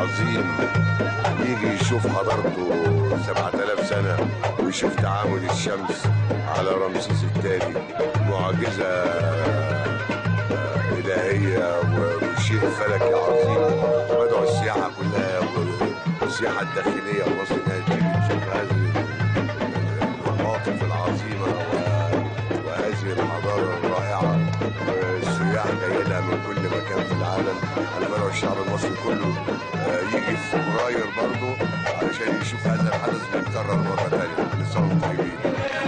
عظيم يجي يشوف حضارته 7000 سنة ويشوف تعامد الشمس على رمسيس الثاني معجزة آه، إلهية وشيء فلكي عظيم بدعو السياحة كلها والسياحة الداخلية في مصر إنها تيجي تشوف هذه المواقف العظيمة و- وهذه الحضارة الرائعة والسياح جاي لها من كل مكان في العالم أنا بدعو الشعب المصري كله آه، يجي في فبراير برضه علشان يشوف هذا الحدث بيتكرر مرة تانية كل سنة وانتم طيبين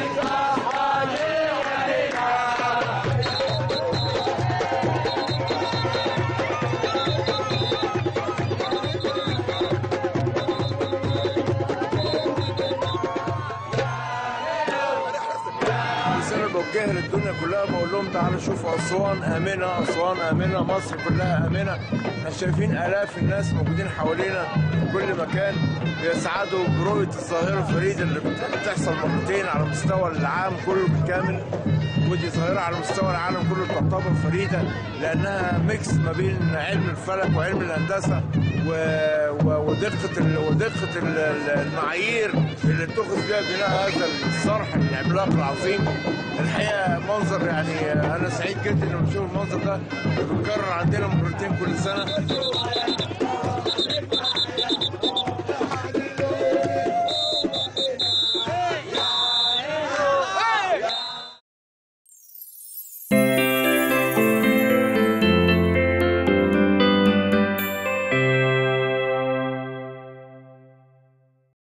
رسالة بوجهها للدنيا كلها بقول لهم تعالوا شوفوا أسوان آمنة أسوان آمنة مصر كلها آمنة احنا شايفين آلاف الناس موجودين حوالينا في كل مكان بيسعدوا برؤية الظاهرة الفريدة اللي بت- بتحصل مرتين على مستوى العام كله بالكامل ودي ظاهرة على مستوى العالم كله تعتبر فريدة لأنها ميكس ما بين علم الفلك وعلم الهندسة و... و... ودقة ال... ودقة ال- ال- المعايير اللي اتخذ بها بناء هذا الصرح العملاق العظيم الحقيقة منظر يعني أنا سعيد جدا لما بشوف المنظر ده بيتكرر عندنا مرتين كل سنة